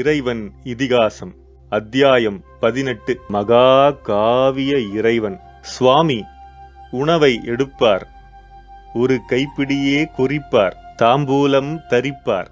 இறைவன் இதிகாசம் அத்தியாயம் பதினெட்டு மகா காவிய இறைவன் சுவாமி உணவை எடுப்பார் ஒரு கைப்பிடியே குறிப்பார் தாம்பூலம் தரிப்பார்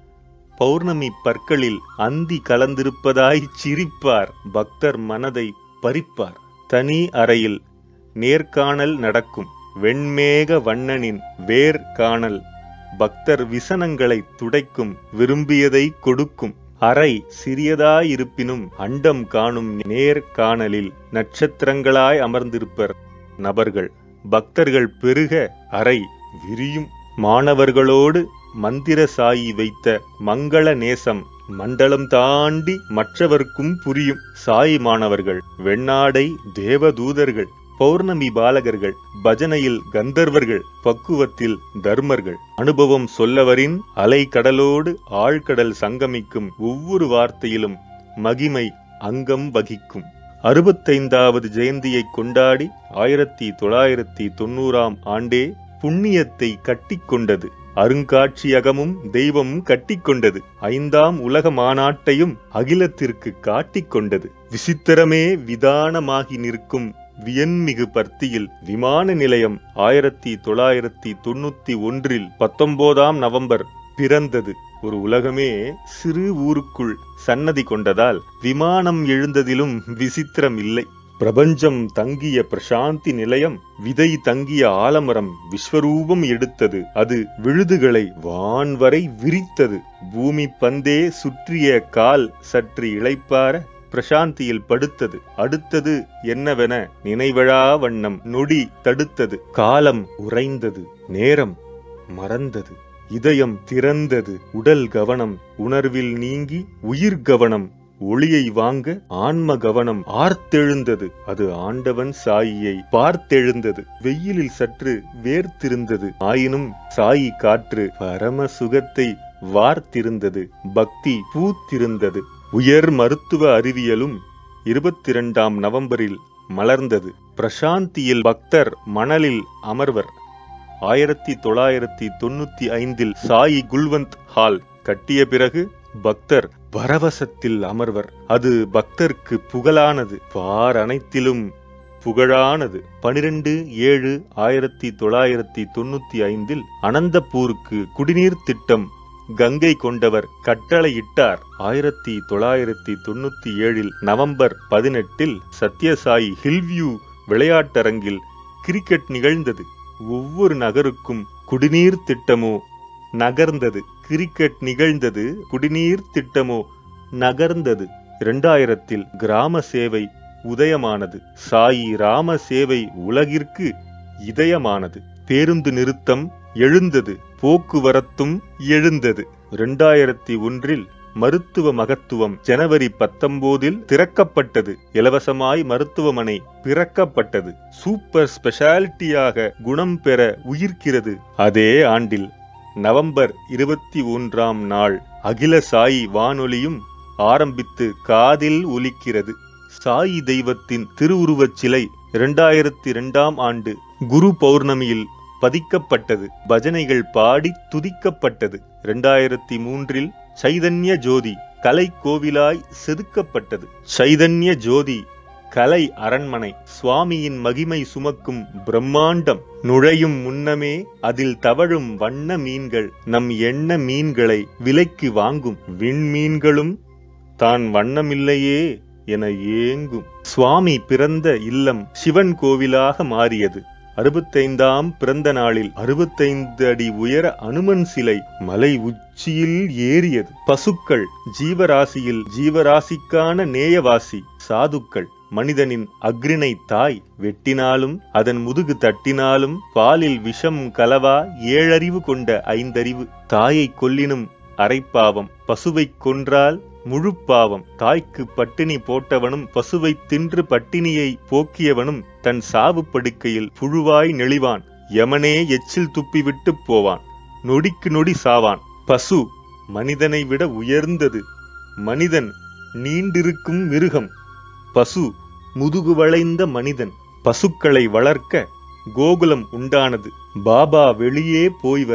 பௌர்ணமி பற்களில் அந்தி கலந்திருப்பதாய் சிரிப்பார் பக்தர் மனதை பறிப்பார் தனி அறையில் நேர்காணல் நடக்கும் வெண்மேக வண்ணனின் வேர் காணல் பக்தர் விசனங்களை துடைக்கும் விரும்பியதை கொடுக்கும் அறை சிறியதாயிருப்பினும் அண்டம் காணும் நேர்காணலில் நட்சத்திரங்களாய் அமர்ந்திருப்பர் நபர்கள் பக்தர்கள் பெருக அறை விரியும் மாணவர்களோடு மந்திர சாயி வைத்த மங்கள நேசம் மண்டலம் தாண்டி மற்றவர்க்கும் புரியும் சாய் மாணவர்கள் வெண்ணாடை தேவதூதர்கள் பௌர்ணமி பாலகர்கள் பஜனையில் கந்தர்வர்கள் பக்குவத்தில் தர்மர்கள் அனுபவம் சொல்லவரின் அலைக்கடலோடு ஆழ்கடல் சங்கமிக்கும் ஒவ்வொரு வார்த்தையிலும் மகிமை அங்கம் வகிக்கும் அறுபத்தைந்தாவது ஜெயந்தியை கொண்டாடி ஆயிரத்தி தொள்ளாயிரத்தி தொண்ணூறாம் ஆண்டே புண்ணியத்தை கட்டிக்கொண்டது அருங்காட்சியகமும் தெய்வமும் கட்டிக்கொண்டது ஐந்தாம் உலக மாநாட்டையும் அகிலத்திற்கு காட்டிக்கொண்டது விசித்திரமே விதானமாகி நிற்கும் வியன்மிகு பர்த்தியில் விமான நிலையம் ஆயிரத்தி தொள்ளாயிரத்தி தொண்ணூத்தி ஒன்றில் பத்தொன்பதாம் நவம்பர் பிறந்தது ஒரு உலகமே சிறு ஊருக்குள் சன்னதி கொண்டதால் விமானம் எழுந்ததிலும் விசித்திரம் இல்லை பிரபஞ்சம் தங்கிய பிரசாந்தி நிலையம் விதை தங்கிய ஆலமரம் விஸ்வரூபம் எடுத்தது அது விழுதுகளை வான்வரை விரித்தது பூமி பந்தே சுற்றிய கால் சற்று இளைப்பார பிரசாந்தியில் படுத்தது அடுத்தது என்னவென நினைவழா வண்ணம் நொடி தடுத்தது காலம் உறைந்தது நேரம் மறந்தது இதயம் திறந்தது உடல் கவனம் உணர்வில் நீங்கி உயிர் கவனம் ஒளியை வாங்க ஆன்ம கவனம் ஆர்த்தெழுந்தது அது ஆண்டவன் சாயியை பார்த்தெழுந்தது வெயிலில் சற்று வேர்த்திருந்தது ஆயினும் சாயி காற்று பரம சுகத்தை வார்த்திருந்தது பக்தி பூத்திருந்தது உயர் மருத்துவ அறிவியலும் இருபத்தி இரண்டாம் நவம்பரில் மலர்ந்தது பிரசாந்தியில் பக்தர் மணலில் அமர்வர் ஆயிரத்தி தொள்ளாயிரத்தி தொண்ணூத்தி ஐந்தில் சாயி குல்வந்த் ஹால் கட்டிய பிறகு பக்தர் பரவசத்தில் அமர்வர் அது பக்தர்க்கு புகழானது பார் அனைத்திலும் புகழானது பனிரெண்டு ஏழு ஆயிரத்தி தொள்ளாயிரத்தி தொண்ணூத்தி ஐந்தில் அனந்தபூருக்கு குடிநீர் திட்டம் கங்கை கொண்டவர் கட்டளையிட்டார் ஆயிரத்தி தொள்ளாயிரத்தி தொண்ணூத்தி ஏழில் நவம்பர் பதினெட்டில் சத்யசாயி ஹில்வியூ விளையாட்டரங்கில் கிரிக்கெட் நிகழ்ந்தது ஒவ்வொரு நகருக்கும் குடிநீர் திட்டமோ நகர்ந்தது கிரிக்கெட் நிகழ்ந்தது குடிநீர் திட்டமோ நகர்ந்தது இரண்டாயிரத்தில் கிராம சேவை உதயமானது சாயி ராம சேவை உலகிற்கு இதயமானது பேருந்து நிறுத்தம் எழுந்தது போக்குவரத்தும் எழுந்தது இரண்டாயிரத்தி ஒன்றில் மருத்துவ மகத்துவம் ஜனவரி பத்தொன்பதில் திறக்கப்பட்டது இலவசமாய் மருத்துவமனை பிறக்கப்பட்டது சூப்பர் ஸ்பெஷாலிட்டியாக குணம் பெற உயிர்க்கிறது அதே ஆண்டில் நவம்பர் இருபத்தி ஒன்றாம் நாள் அகில சாயி வானொலியும் ஆரம்பித்து காதில் ஒலிக்கிறது சாயி தெய்வத்தின் திருவுருவச் சிலை இரண்டாயிரத்தி இரண்டாம் ஆண்டு குரு பௌர்ணமியில் பதிக்கப்பட்டது பஜனைகள் பாடி துதிக்கப்பட்டது இரண்டாயிரத்தி மூன்றில் சைதன்ய ஜோதி கலை கோவிலாய் செதுக்கப்பட்டது சைதன்ய ஜோதி கலை அரண்மனை சுவாமியின் மகிமை சுமக்கும் பிரம்மாண்டம் நுழையும் முன்னமே அதில் தவழும் வண்ண மீன்கள் நம் எண்ண மீன்களை விலைக்கு வாங்கும் விண்மீன்களும் தான் வண்ணமில்லையே என ஏங்கும் சுவாமி பிறந்த இல்லம் சிவன் கோவிலாக மாறியது அறுபத்தைந்தாம் பிறந்த நாளில் அறுபத்தைந்து அடி உயர அனுமன் சிலை மலை உச்சியில் ஏறியது பசுக்கள் ஜீவராசியில் ஜீவராசிக்கான நேயவாசி சாதுக்கள் மனிதனின் அக்ரிணை தாய் வெட்டினாலும் அதன் முதுகு தட்டினாலும் பாலில் விஷம் கலவா ஏழறிவு கொண்ட ஐந்தறிவு தாயை கொல்லினும் அரைப்பாவம் பசுவைக் கொன்றால் முழு பாவம் தாய்க்கு பட்டினி போட்டவனும் பசுவை தின்று பட்டினியை போக்கியவனும் தன் சாவு படுக்கையில் புழுவாய் நெளிவான் யமனே எச்சில் துப்பிவிட்டு போவான் நொடிக்கு நொடி சாவான் பசு மனிதனை விட உயர்ந்தது மனிதன் நீண்டிருக்கும் மிருகம் பசு முதுகு வளைந்த மனிதன் பசுக்களை வளர்க்க கோகுலம் உண்டானது பாபா வெளியே போய் வர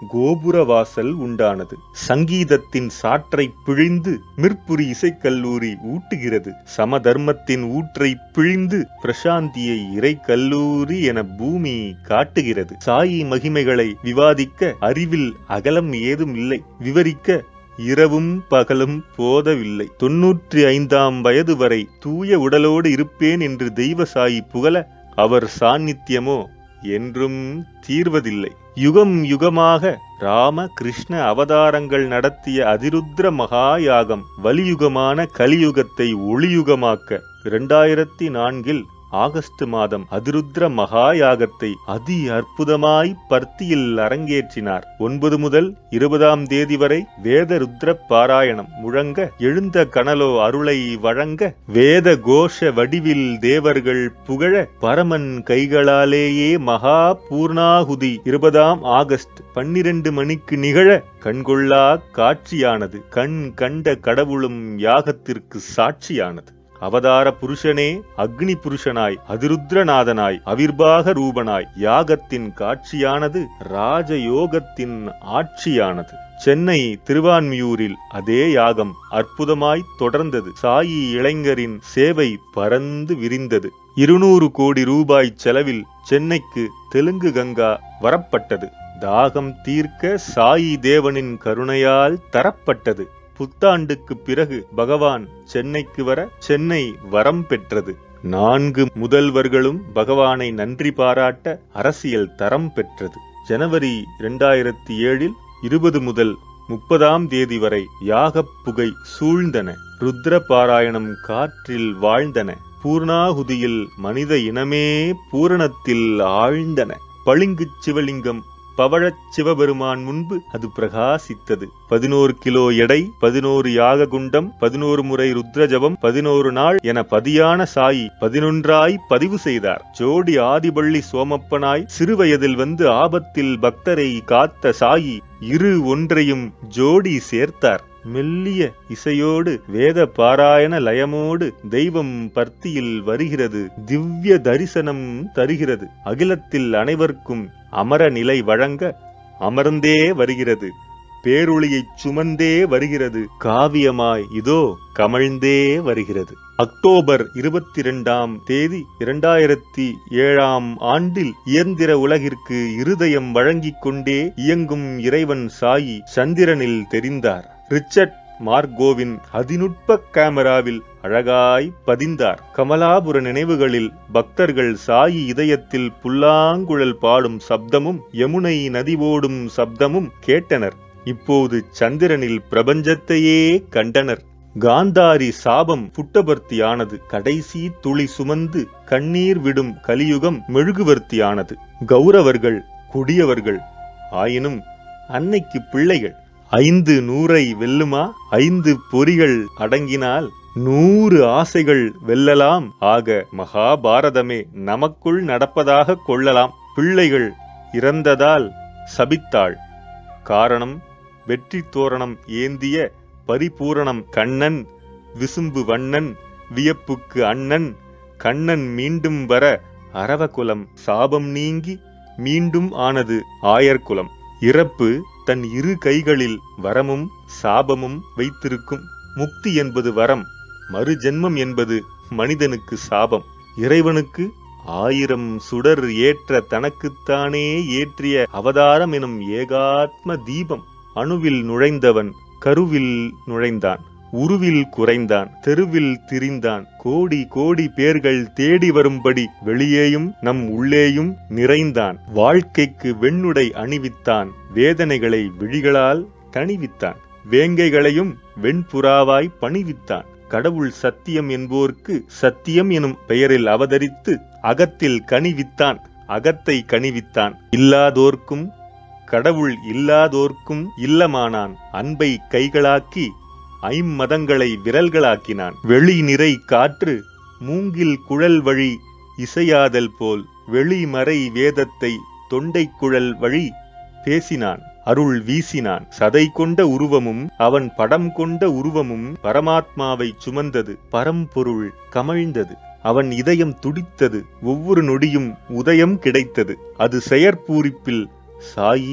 கோபுர வாசல் உண்டானது சங்கீதத்தின் சாற்றை பிழிந்து மிற்புரி இசைக்கல்லூரி ஊட்டுகிறது சமதர்மத்தின் ஊற்றை பிழிந்து பிரசாந்தியை இறை கல்லூரி என பூமி காட்டுகிறது சாயி மகிமைகளை விவாதிக்க அறிவில் அகலம் ஏதும் இல்லை விவரிக்க இரவும் பகலும் போதவில்லை தொன்னூற்றி ஐந்தாம் வயது வரை தூய உடலோடு இருப்பேன் என்று தெய்வ சாயி புகழ அவர் சாநித்தியமோ என்றும் தீர்வதில்லை யுகம் யுகமாக ராம கிருஷ்ண அவதாரங்கள் நடத்திய அதிருத்ர மகாயாகம் வலியுகமான கலியுகத்தை ஒளியுகமாக்க இரண்டாயிரத்தி நான்கில் ஆகஸ்ட் மாதம் அதிருத்ர மகாயாகத்தை அதி அற்புதமாய் பர்த்தியில் அரங்கேற்றினார் ஒன்பது முதல் இருபதாம் தேதி வரை வேத ருத்ர பாராயணம் முழங்க எழுந்த கனலோ அருளை வழங்க வேத கோஷ வடிவில் தேவர்கள் புகழ பரமன் கைகளாலேயே மகா பூர்ணாகுதி இருபதாம் ஆகஸ்ட் பன்னிரண்டு மணிக்கு நிகழ கண்கொள்ளா காட்சியானது கண் கண்ட கடவுளும் யாகத்திற்கு சாட்சியானது அவதார புருஷனே அக்னி புருஷனாய் அதிருத்ரநாதனாய் அவிர்வாக ரூபனாய் யாகத்தின் காட்சியானது ராஜயோகத்தின் ஆட்சியானது சென்னை திருவான்மியூரில் அதே யாகம் அற்புதமாய் தொடர்ந்தது சாயி இளைஞரின் சேவை பறந்து விரிந்தது இருநூறு கோடி ரூபாய் செலவில் சென்னைக்கு தெலுங்கு கங்கா வரப்பட்டது தாகம் தீர்க்க சாயி தேவனின் கருணையால் தரப்பட்டது புத்தாண்டுக்கு பிறகு பகவான் சென்னைக்கு வர சென்னை வரம் பெற்றது நான்கு முதல்வர்களும் பகவானை நன்றி பாராட்ட அரசியல் தரம் பெற்றது ஜனவரி இரண்டாயிரத்தி ஏழில் இருபது முதல் முப்பதாம் தேதி வரை யாகப் புகை சூழ்ந்தன ருத்ர பாராயணம் காற்றில் வாழ்ந்தன பூர்ணாகுதியில் மனித இனமே பூரணத்தில் ஆழ்ந்தன பளிங்குச் சிவலிங்கம் பவழச் சிவபெருமான் முன்பு அது பிரகாசித்தது பதினோரு கிலோ எடை பதினோரு யாக குண்டம் பதினோரு முறை ருத்ரஜபம் பதினோரு நாள் என பதியான சாயி பதினொன்றாய் பதிவு செய்தார் ஜோடி ஆதிபள்ளி சோமப்பனாய் சிறுவயதில் வந்து ஆபத்தில் பக்தரை காத்த சாயி இரு ஒன்றையும் ஜோடி சேர்த்தார் மெல்லிய இசையோடு வேத பாராயண லயமோடு தெய்வம் பர்த்தியில் வருகிறது திவ்ய தரிசனம் தருகிறது அகிலத்தில் அனைவருக்கும் அமர நிலை வழங்க அமர்ந்தே வருகிறது பேரொளியைச் சுமந்தே வருகிறது காவியமாய் இதோ கமழ்ந்தே வருகிறது அக்டோபர் இருபத்தி இரண்டாம் தேதி இரண்டாயிரத்தி ஏழாம் ஆண்டில் இயந்திர உலகிற்கு இருதயம் வழங்கிக் கொண்டே இயங்கும் இறைவன் சாயி சந்திரனில் தெரிந்தார் ரிச்சர்ட் மார்கோவின் அதிநுட்ப கேமராவில் அழகாய் பதிந்தார் கமலாபுர நினைவுகளில் பக்தர்கள் சாயி இதயத்தில் புல்லாங்குழல் பாடும் சப்தமும் யமுனை நதி ஓடும் சப்தமும் கேட்டனர் இப்போது சந்திரனில் பிரபஞ்சத்தையே கண்டனர் காந்தாரி சாபம் புட்டபர்த்தியானது கடைசி துளி சுமந்து கண்ணீர் விடும் கலியுகம் மெழுகுவர்த்தியானது கௌரவர்கள் கொடியவர்கள் ஆயினும் அன்னைக்கு பிள்ளைகள் ஐந்து நூறை வெல்லுமா ஐந்து பொறிகள் அடங்கினால் நூறு ஆசைகள் வெல்லலாம் ஆக மகாபாரதமே நமக்குள் நடப்பதாக கொள்ளலாம் பிள்ளைகள் இறந்ததால் சபித்தாள் காரணம் வெற்றி தோரணம் ஏந்திய பரிபூரணம் கண்ணன் விசும்பு வண்ணன் வியப்புக்கு அண்ணன் கண்ணன் மீண்டும் வர அரவகுலம் சாபம் நீங்கி மீண்டும் ஆனது ஆயர்குலம் இறப்பு தன் இரு கைகளில் வரமும் சாபமும் வைத்திருக்கும் முக்தி என்பது வரம் மறு ஜென்மம் என்பது மனிதனுக்கு சாபம் இறைவனுக்கு ஆயிரம் சுடர் ஏற்ற தனக்குத்தானே ஏற்றிய அவதாரம் எனும் ஏகாத்ம தீபம் அணுவில் நுழைந்தவன் கருவில் நுழைந்தான் உருவில் குறைந்தான் தெருவில் திரிந்தான் கோடி கோடி பேர்கள் தேடி வரும்படி வெளியேயும் நம் உள்ளேயும் நிறைந்தான் வாழ்க்கைக்கு வெண்ணுடை அணிவித்தான் வேதனைகளை விழிகளால் தணிவித்தான் வேங்கைகளையும் வெண்புறாவாய் பணிவித்தான் கடவுள் சத்தியம் என்போர்க்கு சத்தியம் எனும் பெயரில் அவதரித்து அகத்தில் கனிவித்தான் அகத்தை கனிவித்தான் இல்லாதோர்க்கும் கடவுள் இல்லாதோர்க்கும் இல்லமானான் அன்பை கைகளாக்கி ஐம்மதங்களை விரல்களாக்கினான் வெளி நிறை காற்று மூங்கில் குழல் வழி இசையாதல் போல் வெளிமறை வேதத்தை தொண்டை குழல் வழி பேசினான் அருள் வீசினான் சதை கொண்ட உருவமும் அவன் படம் கொண்ட உருவமும் பரமாத்மாவை சுமந்தது பரம்பொருள் கமழ்ந்தது அவன் இதயம் துடித்தது ஒவ்வொரு நொடியும் உதயம் கிடைத்தது அது செயற்பூரிப்பில் சாயி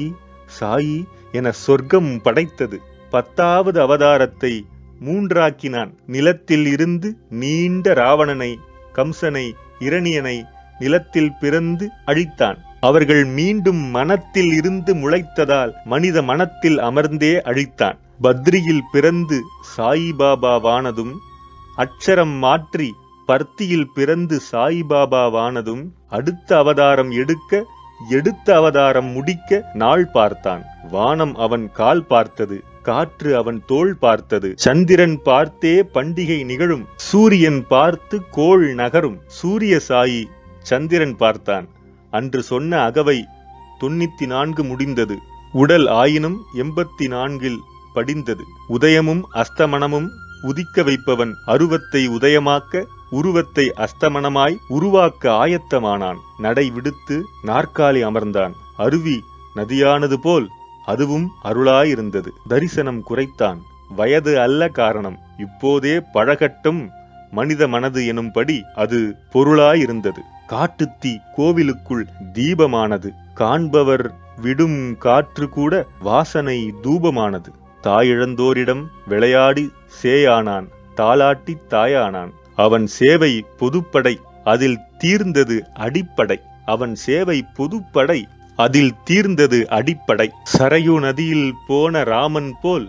சாயி என சொர்க்கம் படைத்தது பத்தாவது அவதாரத்தை மூன்றாக்கினான் நிலத்தில் இருந்து நீண்ட ராவணனை கம்சனை இரணியனை நிலத்தில் பிறந்து அழித்தான் அவர்கள் மீண்டும் மனத்தில் இருந்து முளைத்ததால் மனித மனத்தில் அமர்ந்தே அழித்தான் பத்ரியில் பிறந்து சாயிபாபாவானதும் அட்சரம் மாற்றி பர்த்தியில் பிறந்து சாயிபாபாவானதும் அடுத்த அவதாரம் எடுக்க எடுத்த அவதாரம் முடிக்க நாள் பார்த்தான் வானம் அவன் கால் பார்த்தது காற்று அவன் தோள் பார்த்தது சந்திரன் பார்த்தே பண்டிகை நிகழும் சூரியன் பார்த்து கோள் நகரும் சூரிய சாயி சந்திரன் பார்த்தான் அன்று சொன்ன அகவை தொண்ணூத்தி நான்கு முடிந்தது உடல் ஆயினும் எண்பத்தி நான்கில் படிந்தது உதயமும் அஸ்தமனமும் உதிக்க வைப்பவன் அருவத்தை உதயமாக்க உருவத்தை அஸ்தமனமாய் உருவாக்க ஆயத்தமானான் நடை விடுத்து நாற்காலி அமர்ந்தான் அருவி நதியானது போல் அதுவும் அருளாயிருந்தது தரிசனம் குறைத்தான் வயது அல்ல காரணம் இப்போதே பழகட்டும் மனித மனது எனும்படி அது பொருளாயிருந்தது காட்டுத்தீ கோவிலுக்குள் தீபமானது காண்பவர் விடும் காற்று கூட வாசனை தூபமானது தாயிழந்தோரிடம் விளையாடி சேயானான் தாலாட்டி தாயானான் அவன் சேவை பொதுப்படை அதில் தீர்ந்தது அடிப்படை அவன் சேவை பொதுப்படை அதில் தீர்ந்தது அடிப்படை சரையு நதியில் போன ராமன் போல்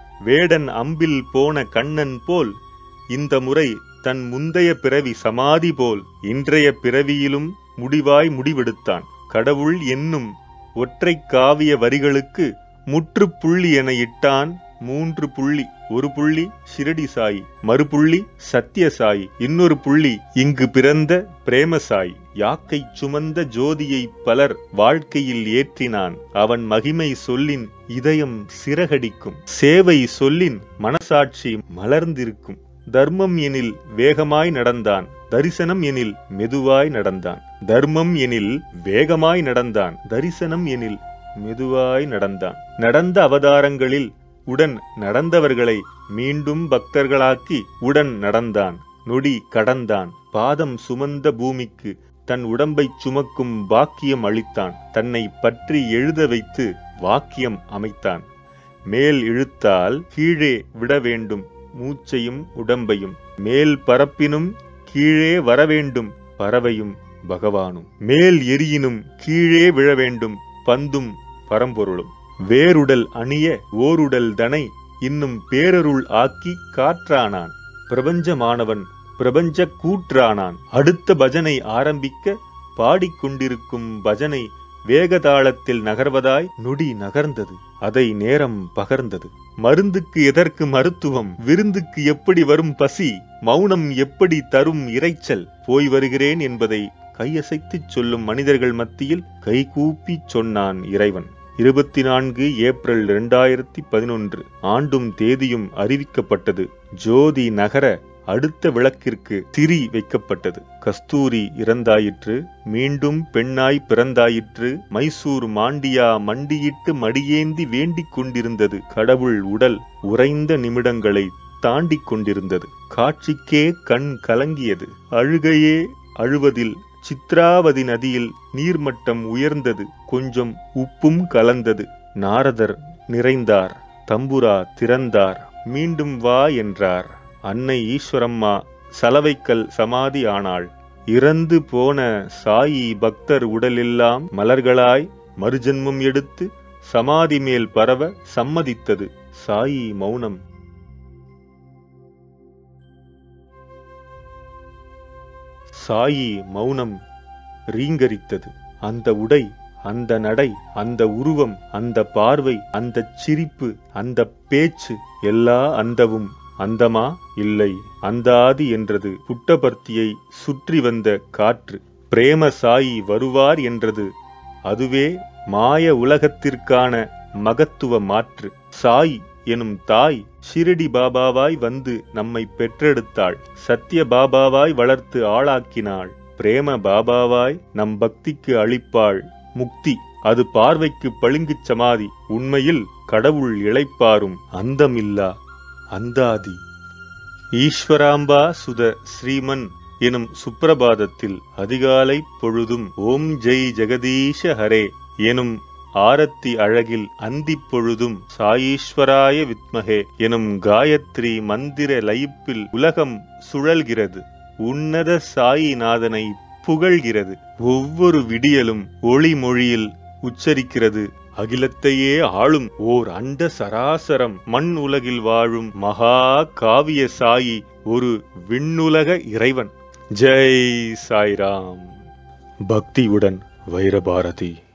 வேடன் அம்பில் போன கண்ணன் போல் இந்த முறை தன் முந்தைய பிறவி சமாதி போல் இன்றைய பிறவியிலும் முடிவாய் முடிவெடுத்தான் கடவுள் என்னும் ஒற்றை காவிய வரிகளுக்கு முற்றுப்புள்ளி என இட்டான் மூன்று புள்ளி ஒரு புள்ளி ஷிரடி சாயி மறுபுள்ளி சத்திய சாயி இன்னொரு புள்ளி இங்கு பிறந்த பிரேமசாயி யாக்கை சுமந்த ஜோதியை பலர் வாழ்க்கையில் ஏற்றினான் அவன் மகிமை சொல்லின் இதயம் சிறகடிக்கும் சேவை சொல்லின் மனசாட்சி மலர்ந்திருக்கும் தர்மம் எனில் வேகமாய் நடந்தான் தரிசனம் எனில் மெதுவாய் நடந்தான் தர்மம் எனில் வேகமாய் நடந்தான் தரிசனம் எனில் மெதுவாய் நடந்தான் நடந்த அவதாரங்களில் உடன் நடந்தவர்களை மீண்டும் பக்தர்களாக்கி உடன் நடந்தான் நொடி கடந்தான் பாதம் சுமந்த பூமிக்கு தன் உடம்பைச் சுமக்கும் பாக்கியம் அளித்தான் தன்னை பற்றி எழுத வைத்து வாக்கியம் அமைத்தான் மேல் இழுத்தால் கீழே விட வேண்டும் மூச்சையும் உடம்பையும் மேல் பரப்பினும் கீழே வரவேண்டும் பறவையும் பகவானும் மேல் எரியினும் கீழே விழ வேண்டும் பந்தும் பரம்பொருளும் வேருடல் அணிய ஓருடல் தனை இன்னும் பேரருள் ஆக்கி காற்றானான் பிரபஞ்சமானவன் பிரபஞ்ச கூற்றானான் அடுத்த பஜனை ஆரம்பிக்க பாடிக்கொண்டிருக்கும் பஜனை வேகதாளத்தில் நகர்வதாய் நொடி நகர்ந்தது அதை நேரம் பகர்ந்தது மருந்துக்கு எதற்கு மருத்துவம் விருந்துக்கு எப்படி வரும் பசி மௌனம் எப்படி தரும் இரைச்சல் போய் வருகிறேன் என்பதை கையசைத்துச் சொல்லும் மனிதர்கள் மத்தியில் கைகூப்பிச் சொன்னான் இறைவன் இருபத்தி நான்கு ஏப்ரல் இரண்டாயிரத்தி பதினொன்று ஆண்டும் தேதியும் அறிவிக்கப்பட்டது ஜோதி நகர அடுத்த விளக்கிற்கு திரி வைக்கப்பட்டது கஸ்தூரி இறந்தாயிற்று மீண்டும் பெண்ணாய் பிறந்தாயிற்று மைசூர் மாண்டியா மண்டியிட்டு மடியேந்தி வேண்டிக் கொண்டிருந்தது கடவுள் உடல் உறைந்த நிமிடங்களை தாண்டிக் கொண்டிருந்தது காட்சிக்கே கண் கலங்கியது அழுகையே அழுவதில் சித்ராவதி நதியில் நீர்மட்டம் உயர்ந்தது கொஞ்சம் உப்பும் கலந்தது நாரதர் நிறைந்தார் தம்புரா திறந்தார் மீண்டும் வா என்றார் அன்னை ஈஸ்வரம்மா சலவைக்கல் சமாதி ஆனாள் இறந்து போன சாயி பக்தர் உடலெல்லாம் மலர்களாய் மறுஜன்மம் எடுத்து சமாதி மேல் பரவ சம்மதித்தது சாயி மௌனம் சாயி மௌனம் ரீங்கரித்தது அந்த உடை அந்த நடை அந்த உருவம் அந்த பார்வை அந்த சிரிப்பு அந்த பேச்சு எல்லா அந்தவும் அந்தமா இல்லை அந்தாதி என்றது புட்டபர்த்தியை சுற்றி வந்த காற்று பிரேம சாயி வருவார் என்றது அதுவே மாய உலகத்திற்கான மகத்துவ மாற்று சாய் எனும் தாய் ஷிரடி பாபாவாய் வந்து நம்மை பெற்றெடுத்தாள் சத்திய பாபாவாய் வளர்த்து ஆளாக்கினாள் பிரேம பாபாவாய் நம் பக்திக்கு அளிப்பாள் முக்தி அது பார்வைக்கு பளிங்குச் சமாதி உண்மையில் கடவுள் இளைப்பாரும் அந்தமில்லா அந்தாதி ஈஸ்வராம்பா சுத ஸ்ரீமன் எனும் சுப்பிரபாதத்தில் அதிகாலை பொழுதும் ஓம் ஜெய் ஜெகதீஷ ஹரே எனும் ஆரத்தி அழகில் அந்திப் பொழுதும் சாயீஸ்வராய வித்மகே எனும் காயத்ரி மந்திர லயிப்பில் உலகம் சுழல்கிறது உன்னத சாயிநாதனை புகழ்கிறது ஒவ்வொரு விடியலும் ஒளி மொழியில் உச்சரிக்கிறது அகிலத்தையே ஆளும் ஓர் அண்ட சராசரம் மண் உலகில் வாழும் மகா காவிய சாயி ஒரு விண்ணுலக இறைவன் ஜெய் சாய்ராம் பக்தியுடன் வைரபாரதி